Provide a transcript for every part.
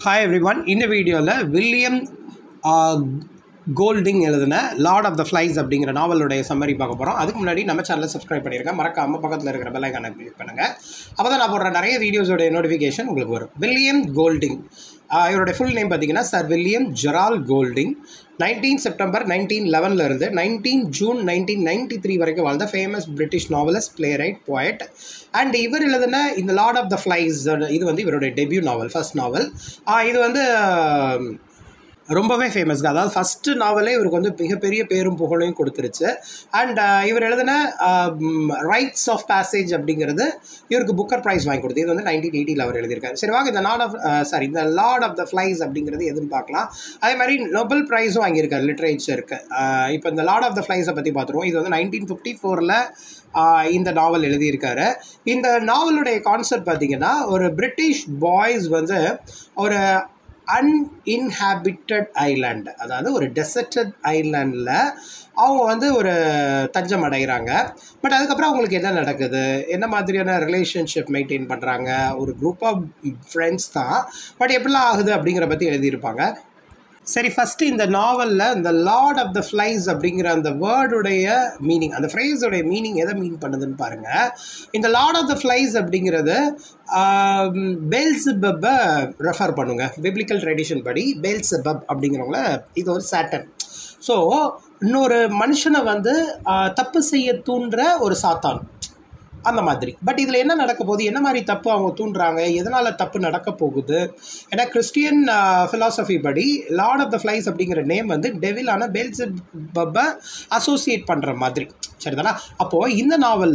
hi every everyone இந்த வீடியோவில் William Golding எழுதின லார்ட் ஆஃப் த ஃப்ளைஸ் அப்படிங்கிற நாவலுடைய சம்மரி பார்க்க போகிறோம் அதுக்கு முன்னாடி நம்ம சேனலை சப்ஸ்கிரைப் பண்ணியிருக்கேன் மறக்காமல் பக்கத்தில் இருக்கிற பெல் ஐக்கானை கிளிக் பண்ணுங்கள் அப்போ தான் நான் போடுற நிறைய வீடியோஸோடைய நோட்டிஃபிகேஷன் உங்களுக்கு வரும் வில்லியம் கோல்டிங் ஆஹ் இவருடைய ஃபுல் நேம் பார்த்தீங்கன்னா sir William Gerald Golding nineteen September nineteen லெவன்லேருந்து nineteen June nineteen ninety three வரைக்கும் வாழ்ந்த famous British novelist playwright poet and இவர் எழுதின இந்த லார்ட் ஆஃப் த ஃப்ளைஸ் இது வந்து இவருடைய டெபியூ நாவல் ஃபர்ஸ்ட் நாவல் இது வந்து ஆஹ், ரொம்பவே ஃபேமஸ் அதாவது ஃபஸ்ட்டு நாவலே இவருக்கு வந்து மிகப்பெரிய பேரும் புகழையும் கொடுத்துருச்சு அண்ட் இவர் எழுதின ரைட்ஸ் ஆஃப் பேசேஜ் அப்படிங்கிறது இவருக்கு புக்கர் ப்ரைஸ் வாங்கி கொடுத்து இது வந்து நைன்டீன் எயிட்டியில் அவர் எழுதியிருக்காரு சரி வாங்க இந்த நாட் ஆஃப் சாரி இந்த லார்ட் ஆஃப் த ஃப்ளைஸ் அப்படிங்கிறது எதுன்னு பார்க்கலாம் அதே மாதிரி நொபல் ப்ரைஸும் வாங்கியிருக்காரு லிட்ரேச்சருக்கு இப்போ இந்த லார்ட் ஆஃப் த ஃப்ளைஸை பற்றி பார்த்துருவோம் இது வந்து நைன்டீன் ஃபிஃப்டி ஃபோரில் இந்த நாவல் எழுதியிருக்காரு இந்த நாவலுடைய கான்செப்ட் பார்த்தீங்கன்னா ஒரு பிரிட்டிஷ் பாய்ஸ் வந்து ஒரு அன்இன்ஹாபிட்டட் ஐலாண்ட் அதாவது ஒரு டெசர்டட் ஐலாண்டில் அவங்க வந்து ஒரு தஞ்சம் அடைகிறாங்க பட் அதுக்கப்புறம் அவங்களுக்கு என்ன நடக்குது என்ன மாதிரியான ரிலேஷன்ஷிப் மெயின்டைன் பண்ணுறாங்க ஒரு குரூப் ஆஃப் ஃப்ரெண்ட்ஸ் தான் பட் எப்படிலாம் ஆகுது அப்படிங்கிற பற்றி எழுதியிருப்பாங்க சரி ஃபஸ்ட்டு இந்த நாவலில் இந்த லார்ட் ஆஃப் த ஃப்ளைஸ் அப்படிங்கிற அந்த வேர்டுடைய மீனிங் அந்த ஃப்ரேஸோடைய மீனிங் எதை மீன் பண்ணுதுன்னு பாருங்கள் இந்த லார்ட் ஆஃப் த ஃப்ளைஸ் அப்படிங்கிறது பெல்சிபப்பை ரெஃபர் பண்ணுங்க பிப்ளிக்கல் ட்ரெடிஷன் படி பெல்சிபப் அப்படிங்கிறவங்கள இது ஒரு சேட்டன் ஸோ இன்னொரு மனுஷனை வந்து ஆஹ், தப்பு செய்ய தூண்டுற ஒரு சாத்தான் அந்த மாதிரி பட் இதில் என்ன நடக்க போகுது என்ன மாதிரி தப்பு அவங்க தூண்டுறாங்க எதனால் தப்பு நடக்க போகுது ஏன்னா கிறிஸ்டியன் ஃபிலாசபி படி லார்ட் ஆஃப் த ஃப்ளைஸ் அப்படிங்கிற நேம் வந்து டெவிலான பெல்ஸ் பப்பை அசோசியேட் பண்ணுற மாதிரி சரிதானா அப்போது இந்த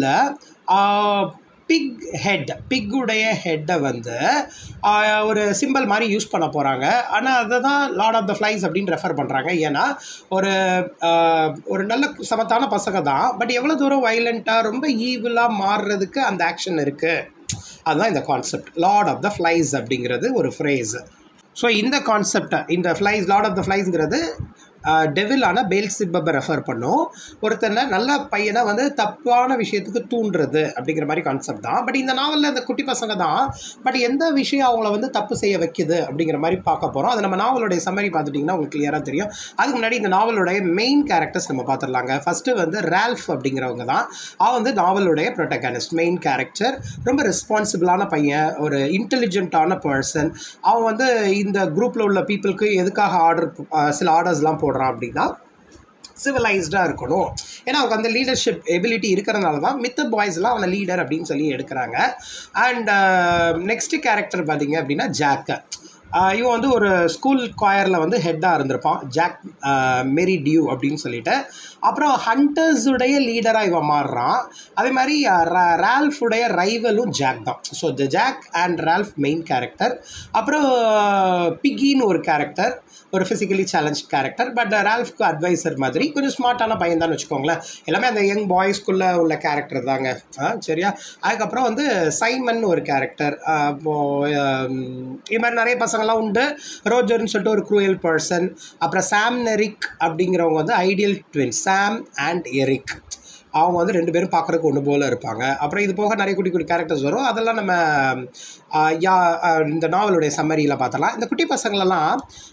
நாவலில் பிக் ஹெட் பிக்குடைய ஹெட்டை வந்து ஆஹ், ஒரு சிம்பிள் மாதிரி யூஸ் பண்ண போகிறாங்க ஆனால் அதை தான் லார்ட் ஆஃப் த ஃப்ளைஸ் அப்படின்னு ரெஃபர் பண்ணுறாங்க ஏன்னா ஒரு ஆஹ், ஒரு நல்ல சமத்தான பசங்க தான் பட் எவ்வளோ தூரம் வைலண்ட்டாக ரொம்ப ஈவிலாக மாறுறதுக்கு அந்த ஆக்ஷன் இருக்குது அதுதான் இந்த concept Lord of the Flies அப்படிங்கிறது ஒரு ஃப்ரேஸ் ஸோ இந்த கான்செப்டை இந்த ஃப்ளைஸ் லார்ட் ஆஃப் த ஃப்ளைஸ்ங்கிறது டெவிலான பேல் சிப்பப்பை ரெஃபர் பண்ணும் ஒருத்தனை நல்ல பையனை வந்து தப்பான விஷயத்துக்கு தூண்டுறது அப்படிங்கிற மாதிரி கான்செப்ட் தான் பட் இந்த நாவலில் இந்த குட்டி பசங்க தான் பட் எந்த விஷயம் அவங்கள வந்து தப்பு செய்ய வைக்குது அப்படிங்கிற மாதிரி பார்க்க போகிறோம் அது நம்ம நாவலுடைய சம்மரி பார்த்துட்டிங்கன்னா உங்களுக்கு கிளியராக தெரியும் அதுக்கு முன்னாடி இந்த நாவலுடைய மெயின் கேரக்டர்ஸ் நம்ம பார்த்துடலாங்க ஃபஸ்ட்டு வந்து ரால்ஃப் அப்படிங்கிறவங்க தான் அவன் வந்து நாவலுடைய ப்ரொட்டகானிஸ்ட் மெயின் கேரக்டர் ரொம்ப ரெஸ்பான்சிபிளான பையன் ஒரு இன்டெலிஜென்ட்டான பர்சன் அவன் வந்து இந்த குரூப்பில் உள்ள பீப்புளுக்கு எதுக்காக ஆர்டர் சில ஆர்டர்ஸ்லாம் போடுறான் அப்படின்னா சிவிலைஸ்டாக இருக்கணும் ஏன்னா அவங்க அந்த லீடர்ஷிப் எபிலிட்டி இருக்கிறனால தான் மித்த பாய்ஸ்லாம் அவனை லீடர் அப்படின்னு சொல்லி எடுக்கிறாங்க அண்ட் நெக்ஸ்ட் கேரக்டர் பார்த்தீங்க அப்படின்னா ஜாக்கு ஆஹ் இவன் வந்து ஒரு ஸ்கூல் குவாயரில் வந்து ஹெட்டாக இருந்திருப்பான் ஜாக் மெரி டியூ அப்படின்னு சொல்லிட்டு அப்புறம் ஹண்டர்ஸுடைய லீடராக இவன் மாறுறான் அதே மாதிரி ரால்ஃபுடைய ரைவலும் ஜாக் தான் so the Jack and Ralph main character அப்புறம் பிகின்னு ஒரு கேரக்டர் ஒரு ஃபிசிக்கலி சேலஞ்ச் கேரக்டர் பட் ரால்ஃப்க்கு அட்வைசர் மாதிரி கொஞ்சம் ஸ்மார்ட்டான பையன் தான் வச்சுக்கோங்களேன் எல்லாமே அந்த யங் பாய்ஸ்க்குள்ளே உள்ள கேரக்டர் தாங்க ஆ, சரியா அதுக்கப்புறம் வந்து சைமன் ஒரு கேரக்டர் இப்போது இது மாதிரி நிறைய பசங்கள்லாம் உண்டு ரோஜர்னு சொல்லிட்டு ஒரு க்ரூயல் பர்சன் அப்புறம் சாம் நெரிக் அப்படிங்கிறவங்க வந்து ideal twin Sam and Eric அவங்க வந்து ரெண்டு பேரும் பார்க்குறதுக்கு ஒன்று போல் இருப்பாங்க அப்புறம் இது போக நிறைய குட்டி குட்டி கேரக்டர்ஸ் வரும் அதெல்லாம் நம்ம ஆ, யா ஆ, இந்த நாவலுடைய சம்மரியில் பார்த்தலாம் இந்த குட்டி பசங்களெல்லாம்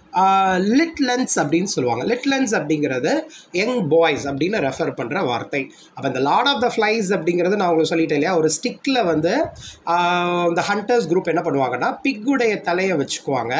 லிட் லென்ஸ் அப்படின்னு சொல்லுவாங்க லிட் லென்ஸ் அப்படிங்கிறது யங் பாய்ஸ் அப்படின்னு ரெஃபர் பண்ணுற வார்த்தை அப்போ இந்த லார்ட் ஆஃப் த ஃப்ளைஸ் அப்படிங்கிறது நான் உங்களுக்கு சொல்லிட்டேன் இல்லையா ஒரு ஸ்டிக்கில் வந்து ஆ, இந்த ஹண்டர்ஸ் குரூப் என்ன பண்ணுவாங்கன்னா பிக்குடைய தலையை வச்சுக்குவாங்க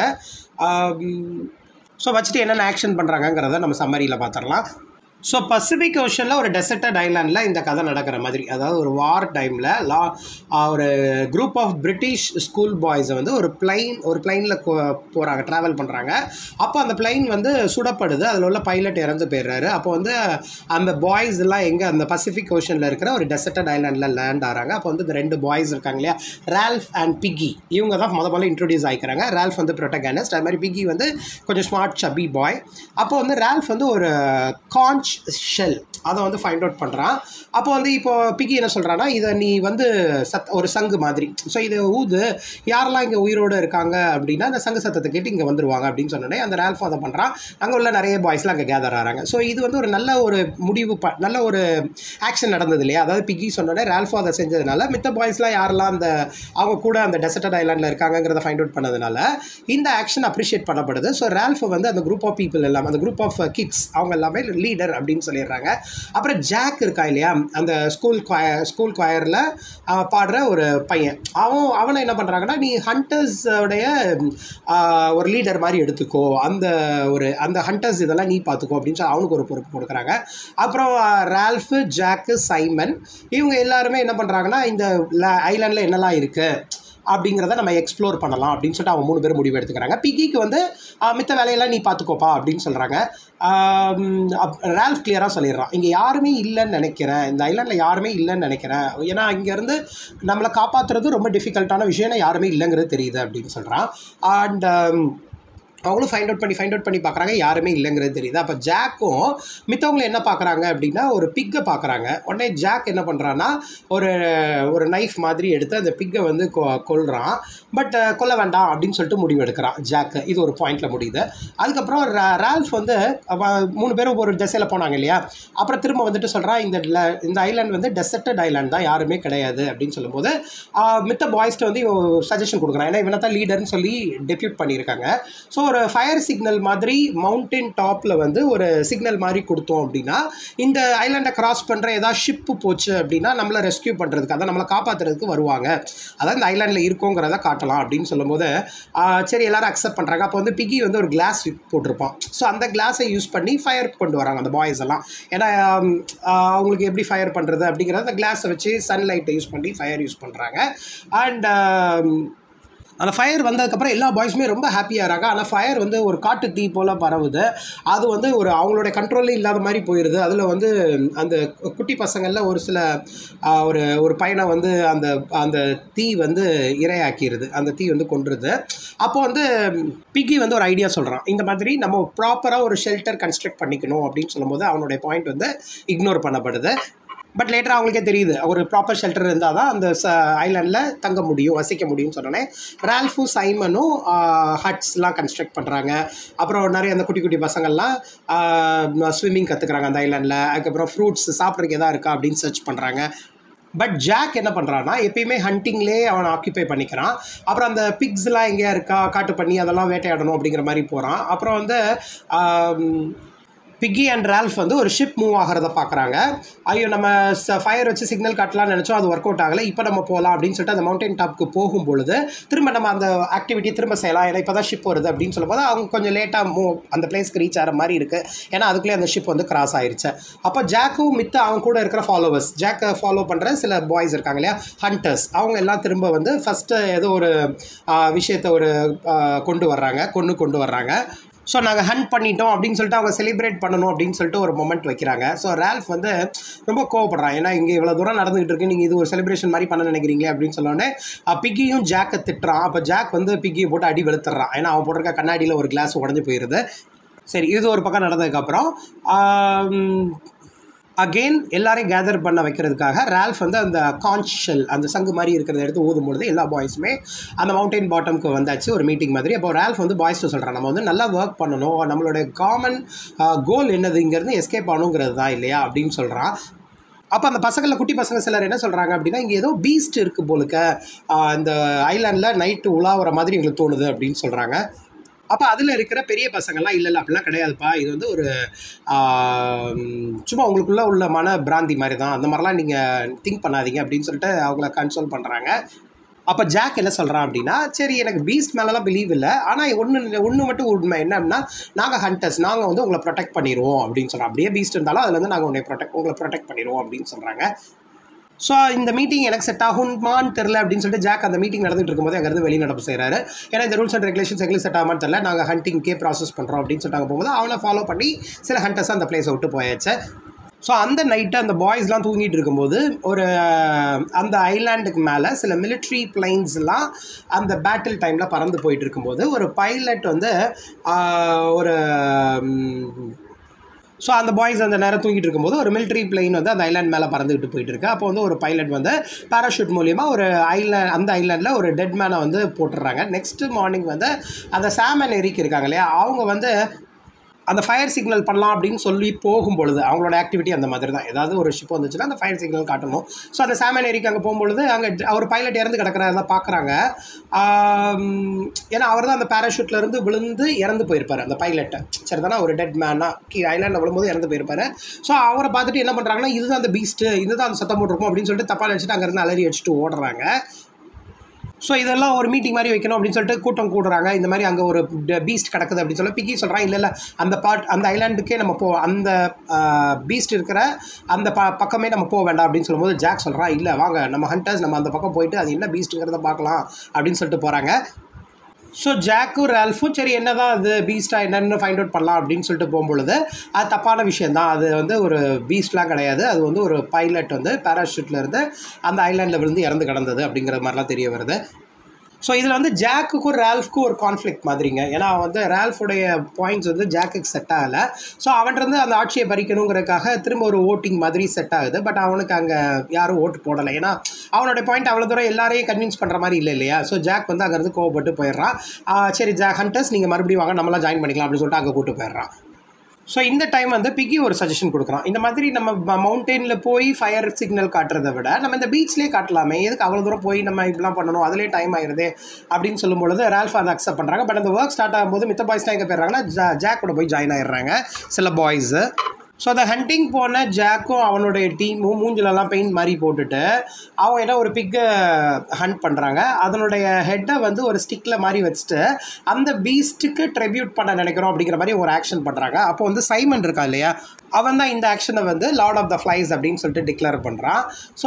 ஸோ வச்சுட்டு என்னென்ன ஆக்ஷன் பண்ணுறாங்கங்கிறத நம்ம சம்மரியில் பார்த்துடலாம் ஸோ பசிபிக் ஓஷனில் ஒரு டெசர்டட் ஐலாண்டில் இந்த கதை நடக்கிற மாதிரி அதாவது ஒரு வார் டைமில் லா ஆஹ் ஒரு குரூப் ஆஃப் பிரிட்டிஷ் ஸ்கூல் பாய்ஸை வந்து ஒரு பிளைன் ஒரு பிளைனில் போகிறாங்க ட்ராவல் பண்ணுறாங்க அப்போ அந்த பிளைன் வந்து சுடப்படுது அதில் உள்ள பைலட் இறந்து போயிடுறாரு அப்போ வந்து அந்த பாய்ஸ் எல்லாம் எங்கே அந்த பசிபிக் ஓஷனில் இருக்கிற ஒரு டெசர்டட் ஐலாண்டில் லேண்ட் ஆகிறாங்க அப்போ வந்து இந்த ரெண்டு பாய்ஸ் இருக்காங்க இல்லையா ரால்ஃப் அண்ட் பிகி இவங்க தான் முத முதல்ல இன்ட்ரடியூஸ் ஆகிக்கிறாங்க ரால்ஃப் வந்து ப்ரொட்டகானிஸ்ட் அது மாதிரி பிகி வந்து கொஞ்சம் ஸ்மார்ட் சபி பாய் அப்போ வந்து ரால்ஃப் வந்து ஒரு கான்ச் ஷெல் அதை வந்து ஃபைண்ட் அவுட் பண்ணுறான் அப்போ வந்து இப்போ பிக்கி என்ன சொல்கிறான்னா இதை நீ வந்து சத் ஒரு சங்கு மாதிரி ஸோ இது ஊது யாரெல்லாம் இங்கே உயிரோடு இருக்காங்க அப்படின்னா அந்த சங்கு சத்தத்தை கேட்டு இங்கே வந்துருவாங்க அப்படின்னு சொன்னோடனே அந்த ரேல்ஃப் அதை பண்ணுறான் அங்கே உள்ள நிறைய பாய்ஸ்லாம் அங்கே கேதர் ஆகிறாங்க ஸோ இது வந்து ஒரு நல்ல ஒரு முடிவு ப நல்ல ஒரு ஆக்ஷன் நடந்தது இல்லையா அதாவது பிக்கி சொன்னோடனே ரேல்ஃபோ அதை செஞ்சதுனால மித்த பாய்ஸ்லாம் யாரெல்லாம் அந்த அவங்க கூட அந்த டெசர்டட் ஐலாண்டில் இருக்காங்கங்கிறத ஃபைண்ட் அவுட் பண்ணதுனால இந்த ஆக்ஷன் அப்ரிஷியேட் பண்ணப்படுது ஸோ ரேல்ஃபோ வந்து அந்த குரூப் ஆஃப் பீப்புள் எல்லாம் அந்த குரூப் ஆஃப் கிட்ஸ் அவங்க எல்லாமே லீடர் அப்படின்னு சொல்லிடுறாங்க அப்புறம் ஜாக் இருக்கா இல்லையா அந்த ஸ்கூல் ஸ்கூல் குவயரில் பாடுற ஒரு பையன் அவன் அவனை என்ன பண்ணுறாங்கன்னா நீ ஹண்டர்ஸோடைய ஒரு லீடர் மாதிரி எடுத்துக்கோ அந்த ஒரு அந்த ஹண்டர்ஸ் இதெல்லாம் நீ பார்த்துக்கோ அப்படின்னு சொல்லி அவனுக்கு ஒரு பொறுப்பு கொடுக்குறாங்க அப்புறம் ரால்ஃபு ஜாக்கு சைமன் இவங்க எல்லாருமே என்ன பண்ணுறாங்கன்னா இந்த ஐலாண்டில் என்னெல்லாம் இருக்குது அப்படிங்கிறத நம்ம எக்ஸ்ப்ளோர் பண்ணலாம் அப்படின்னு சொல்லிட்டு அவங்க மூணு பேர் முடிவு எடுத்துக்கிறாங்க பிக்கிக்கு வந்து ஆஹ், மித்த வேலையெல்லாம் நீ பார்த்துக்கோப்பா அப்படின்னு சொல்கிறாங்க ரேல்ஃப் கிளியராக சொல்லிடுறான் இங்கே யாருமே இல்லைன்னு நினைக்கிறேன் இந்த ஐலாண்டில் யாருமே இல்லைன்னு நினைக்கிறேன் ஏன்னா இங்கேருந்து நம்மளை காப்பாற்றுறது ரொம்ப டிஃபிகல்ட்டான விஷயம் ஏன்னா யாருமே இல்லைங்கிறது தெரியுது அப்படின்னு சொல்கிறான் அண்ட் அவங்களும் ஃபைண்ட் அவுட் பண்ணி ஃபைண்ட் அவுட் பண்ணி பார்க்குறாங்க யாருமே இல்லைங்கிறது தெரியுது அப்போ ஜாக்கும் மித்தவங்களை என்ன பார்க்குறாங்க அப்படின்னா ஒரு பிக்கை பார்க்குறாங்க உடனே ஜாக் என்ன பண்ணுறான்னா ஒரு ஒரு நைஃப் மாதிரி எடுத்து அந்த பிக்கை வந்து கொ கொல்றான் பட் கொல்ல வேண்டாம் அப்படின்னு சொல்லிட்டு முடிவு எடுக்கிறான் ஜாக்கு இது ஒரு பாயிண்டில் முடியுது அதுக்கப்புறம் ரா- ரால்ஃப் வந்து அவன் மூணு பேரும் ஒரு திசையில் போனாங்க இல்லையா அப்புறம் திரும்ப வந்துட்டு சொல்கிறான் இந்த ல- இந்த ஐலாண்ட் வந்து டெசர்டட் ஐலாண்ட் தான் யாருமே கிடையாது அப்படின்னு சொல்லும்போது ஆஹ், மித்த பாய்ஸ்ட்டு வந்து சஜஷன் கொடுக்குறான் ஏன்னா இவனை தான் லீடர்னு சொல்லி டெப்யூட் பண்ணியிருக்காங்க ஸோ ஒரு ஃபயர் சிக்னல் மாதிரி மவுண்டன் டாப்பில் வந்து ஒரு சிக்னல் மாதிரி கொடுத்தோம் அப்படின்னா இந்த ஐலாண்டை கிராஸ் பண்ணுற ஏதாவது ஷிப்பு போச்சு அப்படின்னா நம்மளை ரெஸ்க்யூ பண்ணுறதுக்கு அதான் நம்மளை காப்பாற்றுறதுக்கு வருவாங்க அதான் இந்த ஐலாண்டில் இருக்கோங்கிறத காட்டலாம் அப்படின்னு சொல்லும்போது ஆஹ், சரி எல்லாரும் அக்செப்ட் பண்ணுறாங்க அப்போ வந்து பிகி வந்து ஒரு கிளாஸ் போட்டிருப்பான் ஸோ அந்த கிளாஸை யூஸ் பண்ணி ஃபயர் கொண்டு வராங்க அந்த பாய்ஸ் எல்லாம் ஏன்னா ஆம், ஆஹ், அவங்களுக்கு எப்படி ஃபயர் பண்ணுறது அப்படிங்கிறத அந்த கிளாஸை வச்சு சன்லைட்டை யூஸ் பண்ணி ஃபயர் யூஸ் பண்ணுறாங்க அண்ட் அந்த ஃபயர் வந்ததுக்கப்புறம் எல்லா பாய்ஸுமே ரொம்ப ஹாப்பியாகிறாங்க ஆனால் ஃபயர் வந்து ஒரு காட்டு தீ போல் பரவுது அது வந்து ஒரு அவங்களுடைய கண்ட்ரோலே இல்லாத மாதிரி போயிடுது அதில் வந்து அந்த குட்டி பசங்களில் ஒரு சில ஆ, ஒரு ஒரு பையனை வந்து அந்த அந்த தீ வந்து இரையாக்கிடுது அந்த தீ வந்து கொன்றுது அப்போ வந்து பிக்கி வந்து ஒரு ஐடியா சொல்கிறான் இந்த மாதிரி நம்ம ப்ராப்பராக ஒரு ஷெல்டர் கன்ஸ்ட்ரக்ட் பண்ணிக்கணும் அப்படின்னு சொல்லும்போது அவனுடைய பாயிண்ட் வந்து இக்னோர் பண்ணப்படுது பட் லேட்டர் அவங்களுக்கே தெரியுது ஒரு ப்ராப்பர் ஷெல்டர் இருந்தால் தான் அந்த ஐலாண்டில் தங்க முடியும் வசிக்க முடியும்னு சொன்னோன்னே ரால்ஃபும் சைமனும் ஹட்ஸ்லாம் கன்ஸ்ட்ரக்ட் பண்ணுறாங்க அப்புறம் நிறைய அந்த குட்டி குட்டி பசங்கள்லாம் ஸ்விம்மிங் கற்றுக்குறாங்க அந்த ஐலாண்டில் அதுக்கப்புறம் ஃப்ரூட்ஸ் சாப்பிட்றதுக்கு எதா இருக்கா அப்படின்னு சர்ச் பண்ணுறாங்க பட் ஜாக் என்ன பண்ணுறான்னா எப்பயுமே ஹண்டிங்லேயே அவனை ஆக்கியபை பண்ணிக்கிறான் அப்புறம் அந்த பிக்ஸ்லாம் எங்கேயா இருக்கா காட்டு பண்ணி அதெல்லாம் வேட்டையாடணும் அப்படிங்கிற மாதிரி போகிறான் அப்புறம் வந்து ஆம், பிக்கி அண்ட் ரால்ஃப் வந்து ஒரு ஷிப் மூவ் ஆகிறத பார்க்குறாங்க ஐயோ நம்ம ஃபயர் வச்சு சிக்னல் காட்டலாம்னு நினச்சோம் அது ஒர்க் அவுட் ஆகலை இப்போ நம்ம போகலாம் அப்படின்னு சொல்லிட்டு அந்த மவுண்டன் டாப்க்கு போகும் பொழுது திரும்ப நம்ம அந்த ஆக்டிவிட்டியை திரும்ப செய்யலாம் ஏன்னா இப்போ தான் ஷிப் வருது அப்படின்னு சொல்லும்போது அவங்க கொஞ்சம் லேட்டாக மூவ் அந்த பிளேஸ்க்கு ரீச் ஆகிற மாதிரி இருக்குது ஏன்னா அதுக்குள்ளே அந்த ஷிப் வந்து கிராஸ் ஆயிருச்சு அப்போ ஜாக்கும் மித்த அவங்க கூட இருக்கிற ஃபாலோவர்ஸ் ஜாக்கை ஃபாலோ பண்ணுற சில பாய்ஸ் இருக்காங்க இல்லையா ஹண்டர்ஸ் அவங்க எல்லாம் திரும்ப வந்து ஃபஸ்ட்டு ஏதோ ஒரு ஆ, விஷயத்தை ஒரு ஆ, கொண்டு வர்றாங்க கொண்டு கொண்டு வர்றாங்க ஸோ நாங்கள் ஹண்ட் பண்ணிட்டோம் அப்படின்னு சொல்லிட்டு அவங்க செலிப்ரேட் பண்ணணும் அப்படின்னு சொல்லிட்டு ஒரு மொமெண்ட் வைக்கிறாங்க ஸோ ரால்ஃப் வந்து ரொம்ப கோவப்படுறான் ஏன்னா இங்கே இவ்வளோ தூரம் நடந்துகிட்டு இருக்கு நீங்கள் இது ஒரு செலிப்ரேஷன் மாதிரி பண்ண நினைக்கிறீங்களே அப்படின்னு சொன்னோடனே பிக்கியும் ஜாக்கை திட்டுறான் அப்போ ஜாக் வந்து பிக்கியை போட்டு அடி வெளுத்துறான் ஏன்னா அவன் போட்டிருக்க கண்ணாடியில் ஒரு கிளாஸ் உடஞ்சி போயிடுது சரி இது ஒரு பக்கம் நடந்ததுக்கப்புறம் அகெயின் எல்லாரையும் கேதர் பண்ண வைக்கிறதுக்காக ரால்ஃப் வந்து அந்த கான்ச் ஷெல் அந்த சங்கு மாதிரி இருக்கிறத எடுத்து ஊதும் பொழுது எல்லா பாய்ஸுமே அந்த மவுண்டைன் பாட்டம்க்கு வந்தாச்சு ஒரு மீட்டிங் மாதிரி அப்போ ரால்ஃப் வந்து பாய்ஸ்ட்டு சொல்கிறான் நம்ம வந்து நல்லா ஒர்க் பண்ணணும் நம்மளுடைய காமன் கோல் என்னது இங்கேருந்து எஸ்கேப் ஆகணுங்கிறது தான் இல்லையா அப்படின்னு சொல்கிறான் அப்போ அந்த பசங்களில் குட்டி பசங்க சிலர் என்ன சொல்கிறாங்க அப்படின்னா இங்கே ஏதோ பீஸ்ட் இருக்குது போலுக்க ஆஹ் இந்த ஐலாண்டில் நைட்டு உலாவுற மாதிரி எங்களுக்கு தோணுது அப்படின்னு சொல்கிறாங்க அப்போ அதில் இருக்கிற பெரிய பசங்கள்லாம் இல்லை இல்லை அப்படிலாம் கிடையாதுப்பா இது வந்து ஒரு ஆஹ், சும்மா உங்களுக்குள்ளே உள்ள மன பிராந்தி மாதிரி தான் அந்த மாதிரிலாம் நீங்கள் திங்க் பண்ணாதீங்க அப்படின்னு சொல்லிட்டு அவங்கள கன்சோல் பண்ணுறாங்க அப்போ ஜாக் என்ன சொல்கிறான் அப்படின்னா சரி எனக்கு பீஸ்ட் மேலெலாம் பிலீவ் இல்லை ஆனால் ஒன்று ஒன்று மட்டும் உண்மை என்ன அப்படின்னா நாங்கள் ஹண்டர்ஸ் நாங்கள் வந்து உங்களை ப்ரொடெக்ட் பண்ணிடுவோம் அப்படின்னு சொல்கிறோம் அப்படியே பீஸ்ட் இருந்தாலும் அதில் வந்து நாங்கள் உங்களை ப்ரொடெக்ட் உங்களை ப்ரொடெக்ட் பண்ணிடுவோம் அப்படின்னு சொல்கிறாங்க ஸோ இந்த மீட்டிங் எனக்கு செட் ஆகுமான்னு தெரில அப்படின்னு சொல்லிட்டு ஜாக் அந்த மீட்டிங் நடந்துட்டு இருக்கும்போது அங்கேருந்து வெளிநடப்பு செய்கிறாரு ஏன்னா இந்த ரூல்ஸ் அண்ட் ரெகுலேஷன்ஸ் எங்களுக்கு செட் ஆகாமல் தெரில நாங்கள் ஹண்டிங்க்கே ப்ராசஸ் பண்ணுறோம் அப்படின்னு சொல்லிட்டு அங்கே போகும்போது அவனை ஃபாலோ பண்ணி சில ஹண்டர்ஸ் அந்த பிளேஸை விட்டு போயாச்சு ஸோ அந்த நைட்டு அந்த பாய்ஸ்லாம் தூங்கிட்டு இருக்கும்போது ஒரு அந்த ஐலாண்டுக்கு மேலே சில மிலிட்ரி பிளைன்ஸ்லாம் அந்த பேட்டில் டைமில் பறந்து போயிட்டு இருக்கும்போது ஒரு பைலட் வந்து ஆஹ், ஒரு ஸோ அந்த பாய்ஸ் அந்த நேரம் தூங்கிட்டு இருக்கும்போது ஒரு மிலிட்ரி பிளெயின் வந்து அந்த ஐலாண்ட் மேலே பறந்துக்கிட்டு போயிட்டு இருக்கு அப்போ வந்து ஒரு பைலட் வந்து பேராஷூட் மூலியமாக ஒரு ஐலாண்ட் அந்த ஐலாண்டில் ஒரு டெட் மேனை வந்து போட்டுடுறாங்க நெக்ஸ்ட் மார்னிங் வந்து அந்த சாமன் எரிக் இருக்காங்க இல்லையா அவங்க வந்து அந்த ஃபயர் சிக்னல் பண்ணலாம் அப்படின்னு சொல்லி போகும்பொழுது அவங்களோட ஆக்டிவிட்டி அந்த மாதிரி தான் ஏதாவது ஒரு ஷிப் வந்துச்சுன்னா அந்த ஃபயர் சிக்னல் காட்டணும் ஸோ அந்த சாமன் ஏரிக்கு அங்கே போகும்பொழுது அங்கே அவர் பைலட் இறந்து கிடக்கிறத பார்க்குறாங்க ஏன்னா அவர் தான் அந்த parachute-ல இருந்து விழுந்து இறந்து போயிருப்பார் அந்த பைலட்டை சரிதானா ஒரு டெட் மேனா கீ ஐலாண்டில் விழும்போது இறந்து போயிருப்பாரு ஸோ அவரை பார்த்துட்டு என்ன பண்ணுறாங்கன்னா இதுதான் அந்த பீஸ்ட்டு இதுதான் அந்த சத்தம் போட்டிருக்கும் அப்படின்னு சொல்லிட்டு தப்பாக நினச்சிட்டு அங்கேருந்து அலறி அடிச்சுட்டு ஓடுறாங்க ஸோ இதெல்லாம் ஒரு மீட்டிங் மாதிரி வைக்கணும் அப்படின்னு சொல்லிட்டு கூட்டம் கூடுறாங்க இந்த மாதிரி அங்கே ஒரு பீஸ்ட் கிடக்குது அப்படின்னு சொல்லி பிக்கி சொல்கிறான் இல்லை இல்லை அந்த பார்ட் அந்த ஐலாண்டுக்கே நம்ம போ அந்த பீஸ்ட் இருக்கிற அந்த ப பக்கமே நம்ம போக வேண்டாம் அப்படின்னு சொல்லும்போது ஜாக் சொல்கிறான் இல்லை வாங்க நம்ம ஹண்டர்ஸ் நம்ம அந்த பக்கம் போயிட்டு அது என்ன பீஸ்ட்டுங்கிறத பார்க்கலாம் அப்படின்னு சொல்லிட்டு போகிறாங்க ஸோ ஜாக்கும் ரால்ஃபும் சரி என்ன தான் அது பீஸ்டா என்னன்னு ஃபைண்ட் அவுட் பண்ணலாம் அப்படின்னு சொல்லிட்டு போகும்பொழுது அது தப்பான விஷயந்தான் அது வந்து ஒரு பீஸ்ட்லாம் கிடையாது அது வந்து ஒரு பைலட் வந்து பேராஷூட்டில் இருந்து அந்த ஐலாண்டில் விழுந்து இறந்து கிடந்தது அப்படிங்கிற மாதிரிலாம் தெரிய வருது ஸோ இதில் வந்து ஜாக்குக்கும் ரால்ஃப்க்கும் ஒரு கான்ஃப்ளிக்ட் மாதிரிங்க ஏன்னா அவன் வந்து ரால்ஃபுடைய பாயிண்ட்ஸ் வந்து ஜாக்குக்கு செட் ஆகலை ஸோ அவன்கிட்ட அந்த ஆட்சியை பறிக்கணுங்கிறதுக்காக திரும்ப ஒரு ஓட்டிங் மாதிரி செட் ஆகுது பட் அவனுக்கு அங்கே யாரும் ஓட்டு போடலை ஏன்னா அவனுடைய பாயிண்ட் அவ்வளோ தூரம் எல்லாரையும் கன்வின்ஸ் பண்ணுற மாதிரி இல்லை இல்லையா ஸோ ஜாக் வந்து அங்கேருந்து கோவப்பட்டு போயிடுறான் ஆ, சரி ஜாக் ஹண்டர்ஸ் நீங்கள் மறுபடியும் வாங்க நம்மளாம் ஜாயின் பண்ணிக்கலாம் அப்படின்னு சொல்லிட்டு அங்கே கூட்டு போயிடுறான் ஸோ இந்த டைம் வந்து பிக்கி ஒரு சஜஷன் கொடுக்குறான் இந்த மாதிரி நம்ம மவுண்டெயினில் போய் ஃபயர் சிக்னல் காட்டுறதை விட நம்ம இந்த பீச்லேயே காட்டலாமே எதுக்கு அவ்வளோ தூரம் போய் நம்ம இப்படிலாம் பண்ணணும் அதிலே டைம் ஆயிருதே அப்படின்னு சொல்லும் பொழுது ரால்ஃப் அதை அக்செப்ட் பண்ணுறாங்க பட் அந்த ஒர்க் ஸ்டார்ட் ஆகும்போது மித்த பாய்ஸ்லாம் எங்கே போயிடுறாங்கன்னா ஜா ஜாக் கூட போய் ஜாயின் ஆயிடுறாங்க சில பாய்ஸு ஸோ அந்த ஹண்டிங் போன ஜாக்கும் அவனுடைய டீமும் மூஞ்சிலெல்லாம் பெயிண்ட் மாதிரி போட்டுட்டு அவங்க என்ன ஒரு பிக்கை ஹண்ட் பண்ணுறாங்க அதனுடைய ஹெட்டை வந்து ஒரு ஸ்டிக்கில் மாதிரி வச்சுட்டு அந்த பீஸ்ட்டுக்கு ட்ரிபியூட் பண்ண நினைக்கிறோம் அப்படிங்கிற மாதிரி ஒரு ஆக்ஷன் பண்ணுறாங்க அப்போ வந்து சைமன் இருக்கா இல்லையா அவன் தான் இந்த ஆக்ஷனை வந்து லார்ட் ஆஃப் த ஃப்ளைஸ் அப்படின்னு சொல்லிட்டு டிக்ளேர் பண்ணுறான் ஸோ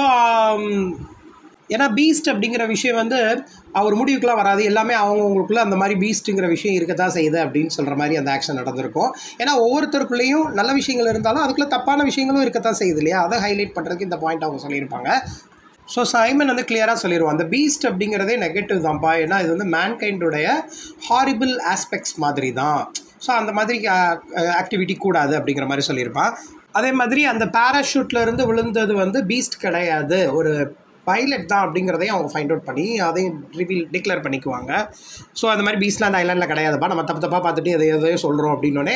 ஏன்னா பீஸ்ட் அப்படிங்கிற விஷயம் வந்து அவர் முடிவுக்குலாம் வராது எல்லாமே அவங்கவுங்களுக்குள்ள அந்த மாதிரி பீஸ்ட்டுங்கிற விஷயம் இருக்க தான் செய்யுது அப்படின்னு சொல்கிற மாதிரி அந்த ஆக்ஷன் நடந்திருக்கும் ஏன்னா ஒவ்வொருத்தருக்குள்ளேயும் நல்ல விஷயங்கள் இருந்தாலும் அதுக்குள்ளே தப்பான விஷயங்களும் இருக்கத்தான் செய்யுது இல்லையா அதை ஹைலைட் பண்ணுறதுக்கு இந்த பாயிண்ட் அவங்க சொல்லியிருப்பாங்க ஸோ சைமன் வந்து கிளியராக சொல்லிடுவோம் அந்த பீஸ்ட் அப்படிங்கிறதே நெகட்டிவ் தான்ப்பா ஏன்னா இது வந்து மேன்கைண்டுடைய ஹாரிபிள் ஆஸ்பெக்ட்ஸ் மாதிரி தான் ஸோ அந்த மாதிரி ஆக்டிவிட்டி கூடாது அப்படிங்கிற மாதிரி சொல்லியிருப்பான் அதே மாதிரி அந்த parachute-ல இருந்து விழுந்தது வந்து பீஸ்ட் கிடையாது ஒரு பைலட் தான் அப்படிங்கிறதையும் அவங்க ஃபைண்ட் அவுட் பண்ணி அதையும் ரிவீல் டிக்ளேர் பண்ணிக்குவாங்க ஸோ அந்த மாதிரி பீஸ்லாண்ட் ஐலாண்டில் கிடையாதுப்பா நம்ம தப்பு தப்பாக பார்த்துட்டு எதை எதையோ சொல்கிறோம் அப்படின்னோடனே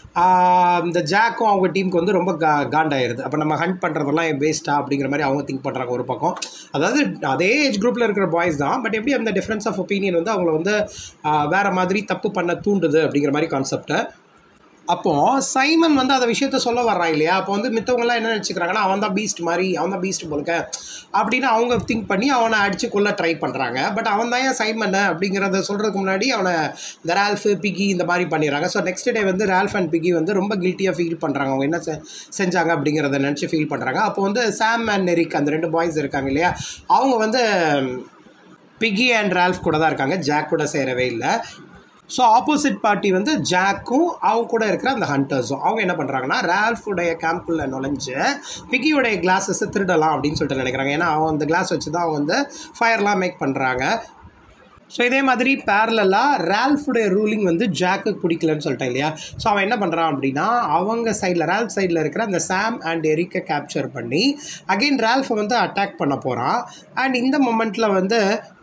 இந்த ஜாக்கும் அவங்க டீமுக்கு வந்து ரொம்ப கா காண்டாயிருது அப்போ நம்ம ஹண்ட் பண்ணுறதெல்லாம் வேஸ்ட்டா அப்படிங்கிற மாதிரி அவங்க திங்க் பண்ணுறாங்க ஒரு பக்கம் அதாவது அதே ஏஜ் குரூப்பில் இருக்கிற பாய்ஸ் தான் பட் எப்படி அந்த டிஃப்ரென்ஸ் ஆஃப் ஒப்பீனியன் வந்து அவங்கள வந்து ஆஹ், வேற மாதிரி தப்பு பண்ண தூண்டுது அப்படிங்கிற மாதிரி கான்செப்டை அப்போ சைமன் வந்து அந்த விஷயத்த சொல்ல வர்றான் இல்லையா அப்போ வந்து மித்தவங்கலாம் என்ன நினச்சிக்கிறாங்கன்னா அவன் தான் பீஸ்ட் மாதிரி அவன் தான் பீஸ்ட் போலுக்க அப்படின்னு அவங்க திங்க் பண்ணி அவனை அடிச்சு கொள்ள ட்ரை பண்ணுறாங்க பட் அவன் தான் ஏன் சைமன் அப்படிங்கிறத சொல்கிறதுக்கு முன்னாடி அவனை இந்த ரால்ஃப் பிகி இந்த மாதிரி பண்ணிடுறாங்க ஸோ நெக்ஸ்ட் டே வந்து ரால்ஃப் அண்ட் பிகி வந்து ரொம்ப கில்ட்டியாக ஃபீல் பண்ணுறாங்க அவங்க என்ன செ- செஞ்சாங்க அப்படிங்கிறத நினச்சி ஃபீல் பண்ணுறாங்க அப்போ வந்து சாம் அண்ட் நெரிக் அந்த ரெண்டு பாய்ஸ் இருக்காங்க இல்லையா அவங்க வந்து பிகி அண்ட் ரால்ஃப் கூட தான் இருக்காங்க ஜாக் கூட சேரவே இல்லை ஸோ ஆப்போசிட் பார்ட்டி வந்து ஜாக்கும் அவங்க கூட இருக்கிற அந்த ஹண்டர்ஸும் அவங்க என்ன பண்ணுறாங்கன்னா ரால்ஃபுடைய கேம்ப்புள்ள நுழைஞ்சு பிகியோடைய கிளாஸஸை திருடலாம் அப்படின்னு சொல்லிட்டு நினைக்கிறாங்க ஏன்னா அவன் அந்த கிளாஸ் வச்சு தான் அவங்க வந்து ஃபயர்லாம் மேக் பண்ணுறாங்க ஸோ இதே மாதிரி பேரலாக ரால்ஃபுடைய ரூலிங் வந்து ஜாக்குக்கு பிடிக்கலன்னு சொல்லிட்டேன் இல்லையா ஸோ அவன் என்ன பண்ணுறான் அப்படின்னா அவங்க சைடில் ரால்ஃப் சைடில் இருக்கிற அந்த சாம் அண்ட் எரிக்கை கேப்சர் பண்ணி அகெயின் ரால்ஃபை வந்து அட்டாக் பண்ண போகிறான் அண்ட் இந்த மொமெண்ட்டில் வந்து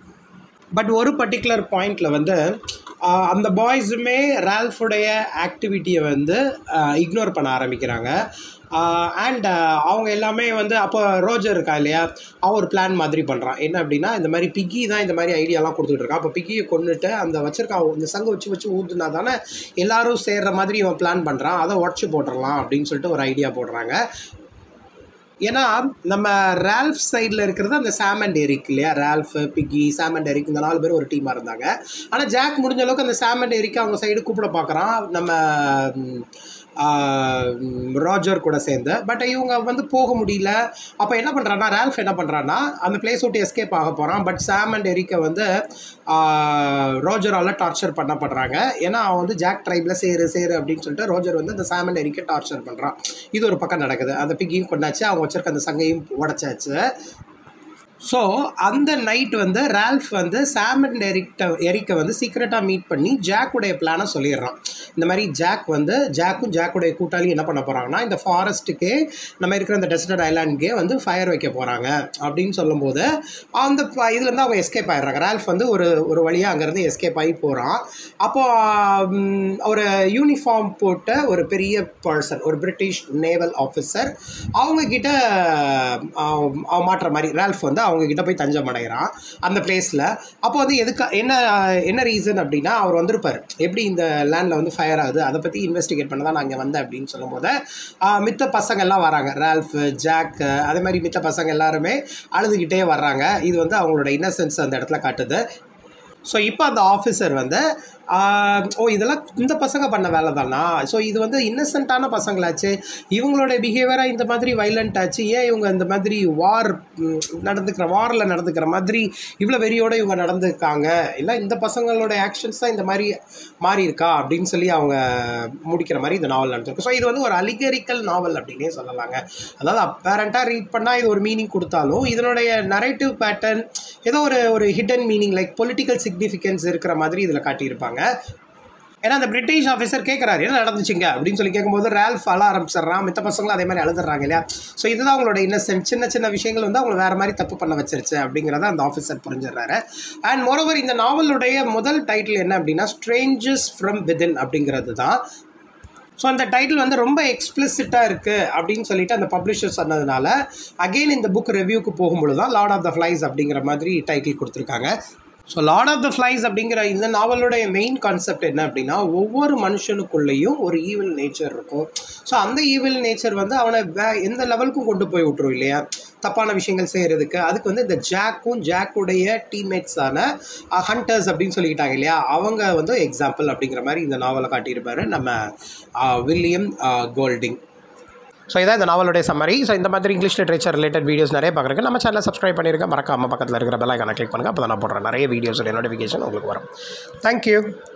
பட் ஒரு பர்டிகுலர் பாயிண்டில் வந்து ஆஹ், அந்த பாய்ஸுமே ரால்ஃபுடைய ஆக்டிவிட்டியை வந்து இக்னோர் பண்ண ஆரம்பிக்கிறாங்க அண்ட் அவங்க எல்லாமே வந்து அப்போ ரோஜர் இருக்கா இல்லையா அவன் ஒரு பிளான் மாதிரி பண்ணுறான் என்ன அப்படின்னா இந்த மாதிரி பிக்கி தான் இந்த மாதிரி ஐடியாலாம் கொடுத்துட்டு இருக்கான் அப்போ பிக்கியை கொண்டுட்டு அந்த வச்சிருக்கான் இந்த சங்கு வச்சு வச்சு ஊத்துனா தானே எல்லாரும் சேர்ற மாதிரி இவன் பிளான் பண்ணுறான் அதை உடச்சி போட்டுடலாம் அப்படின்னு சொல்லிட்டு ஒரு ஐடியா போடுறாங்க ஏன்னா நம்ம ரால்ஃப் சைடில் இருக்கிறது அந்த சாம் அண்ட் எரிக் இல்லையா Ralph Piggy Sam and Eric இந்த நாலு பேர் ஒரு டீமாக இருந்தாங்க ஆனால் ஜாக் முடிஞ்ச அளவுக்கு அந்த சாம் அண்ட் எரிக் அவங்க சைடு கூப்பிட பார்க்குறான் நம்ம ம், ஆ, ம், ராஜர் கூட சேர்ந்து பட் இவங்க வந்து போக முடியல அப்போ என்ன பண்ணுறான்னா ரால்ஃப் என்ன பண்ணுறான்னா அந்த பிளேஸ் விட்டு எஸ்கேப் ஆக போகிறான் பட் சாம் அண்ட் எரிக்கை வந்து ஆ, ரோஜரால் டார்ச்சர் பண்ணப்படுறாங்க ஏன்னா அவன் வந்து ஜாக் ட்ரைபில் சேரு சேரு அப்படின்னு சொல்லிட்டு ரோஜர் வந்து அந்த சாம் அண்ட் எரிக்கை டார்ச்சர் பண்ணுறான் இது ஒரு பக்கம் நடக்குது அந்த பிக்கியும் கொண்டாச்சு அவங்க வச்சிருக்க அந்த சங்கையும் உடச்சாச்சு ஸோ அந்த நைட் வந்து ரால்ஃப் வந்து சாம் அண்ட் எரிக்ட எரிக்கை வந்து சீக்ரெட்டாக மீட் பண்ணி ஜாக்குடைய பிளானை சொல்லிடுறான் இந்த மாதிரி ஜாக் வந்து ஜாக்கும் ஜாக்குடைய கூட்டாளி என்ன பண்ண போகிறாங்கன்னா இந்த ஃபாரஸ்ட்டுக்கே நம்ம இருக்கிற இந்த டெஸ்டட் ஐலாண்டுக்கே வந்து ஃபயர் வைக்க போகிறாங்க அப்படின்னு சொல்லும்போது அந்த ப- இதுலேருந்து அவங்க எஸ்கேப் ஆயிடுறாங்க ரால்ஃப் வந்து ஒரு ஒரு வழியாக அங்கேருந்து எஸ்கேப் ஆகி போகிறான் அப்போ ம், ஒரு யூனிஃபார்ம் போட்ட ஒரு பெரிய பர்சன் ஒரு பிரிட்டிஷ் நேவல் ஆஃபீஸர் அவங்க கிட்ட ஆஹ், அவன் மாட்டுற மாதிரி ரால்ஃப் வந்து அவங்க கிட்ட போய் தஞ்சம் அடைகிறான் அந்த பிளேஸில் அப்போ வந்து எதுக்கு என்ன என்ன ரீசன் அப்படின்னா அவர் வந்திருப்பார் எப்படி இந்த லேண்டில் வந்து ஃபயர் ஆகுது அதை பற்றி இன்வெஸ்டிகேட் பண்ண தான் நான் இங்கே வந்தேன் அப்படின்னு சொல்லும்போது ஆஹ், மித்த பசங்க எல்லாம் வராங்க ரால்ஃப் ஜாக் அதே மாதிரி மித்த பசங்க எல்லாருமே அழுதுகிட்டே வர்றாங்க இது வந்து அவங்களோட இன்னசென்ஸ் அந்த இடத்துல காட்டுது ஸோ இப்போ அந்த ஆஃபீஸர் வந்து ஆஹ், ஓ இதெல்லாம் இந்த பசங்க பண்ண வேலை தானா ஸோ இது வந்து இன்னசென்ட்டான பசங்களாச்சு இவங்களோட பிஹேவியராக இந்த மாதிரி வைலண்ட் ஆச்சு ஏன் இவங்க இந்த மாதிரி வார் நடந்துக்கிற வாரில் நடந்துக்கிற மாதிரி இவ்வளோ வெறியோட இவங்க நடந்துக்காங்க இல்லை இந்த பசங்களோட ஆக்ஷன்ஸ் தான் இந்த மாதிரி மாறி இருக்கா அப்படின்னு சொல்லி அவங்க முடிக்கிற மாதிரி இந்த நாவல் நடந்திருக்கு ஸோ இது வந்து ஒரு அலிகரிக்கல் நாவல் அப்படின்னே சொல்லலாங்க அதாவது அப்பேரண்ட்டாக ரீட் பண்ணால் இது ஒரு மீனிங் கொடுத்தாலும் இதனுடைய நரேட்டிவ் பேட்டர்ன் ஏதோ ஒரு ஒரு hidden meaning like political significance இருக்கிற மாதிரி இதில் காட்டியிருப்பாங்க ஏன்னா அந்த பிரிட்டிஷ் ஆஃபீஸர் கேட்குறாரு என்ன நடந்துச்சுங்க அப்படின்னு சொல்லி கேட்கும்போது ரேல்ஃப் அழ ஆரம்பிச்சிடுறான் மித்த பசங்களும் அதே மாதிரி அழுதுறாங்க இல்லையா ஸோ இதுதான் அவங்களோட இன்னசென்ட் சின்ன சின்ன விஷயங்கள் வந்து அவங்களை வேறு மாதிரி தப்பு பண்ண வச்சிருச்சு அப்படிங்கிறத அந்த ஆஃபீஸர் புரிஞ்சிடுறாரு அண்ட் மோரோவர் இந்த நாவலுடைய முதல் டைட்டில் என்ன அப்படின்னா ஸ்ட்ரேஞ்சஸ் ஃப்ரம் விதின் அப்படிங்கிறது தான் ஸோ அந்த டைட்டில் வந்து ரொம்ப எக்ஸ்பிளிசிட்டாக இருக்குது அப்படின்னு சொல்லிட்டு அந்த பப்ளிஷர் சொன்னதுனால அகெயின் இந்த புக் ரிவ்யூக்கு போகும்பொழுது தான் லார்ட் ஆஃப் த ஃப்ளைஸ் அப்படிங்கிற மாதிரி டைட்டில் கொடுத்துருக்காங்க so Lord of the Flies அப்படிங்கிற இந்த நாவலுடைய மெயின் கான்செப்ட் என்ன அப்படின்னா ஒவ்வொரு மனுஷனுக்குள்ளேயும் ஒரு ஈவில் நேச்சர் இருக்கும் ஸோ அந்த ஈவில் நேச்சர் வந்து அவனை வே எந்த லெவலுக்கும் கொண்டு போய் விட்டுரும் இல்லையா தப்பான விஷயங்கள் செய்கிறதுக்கு அதுக்கு வந்து இந்த ஜாக்கும் ஜாக்குடைய டீம்மேட்ஸான ஹண்டர்ஸ் அப்படின்னு சொல்லிக்கிட்டாங்க இல்லையா அவங்க வந்து எக்ஸாம்பிள் அப்படிங்கிற மாதிரி இந்த நாவலை காட்டியிருப்பாரு நம்ம ஆஹ், வில்லியம் ஆஹ், கோல்டிங் ஸோ இதான் இந்த நாவலுடைய சம்மரி ஸோ இந்த மாதிரி இங்கிலீஷ் லிட்ரேச்சர் ரிலேட்டட் வீடியோஸ் நிறைய பார்க்குறதுக்கு நம்ம சேனலை சப்ஸ்கிரைப் பண்ணியிருக்கேன் மறக்காம பக்கத்தில் இருக்கிற பெல் ஐக்கானை கிளிக் பண்ணுங்கள் அப்போ தான் நான் போடுறேன் நிறைய வீடியோஸோட நோட்டிஃபிகேஷன் உங்களுக்கு வரும் தேங்க்யூ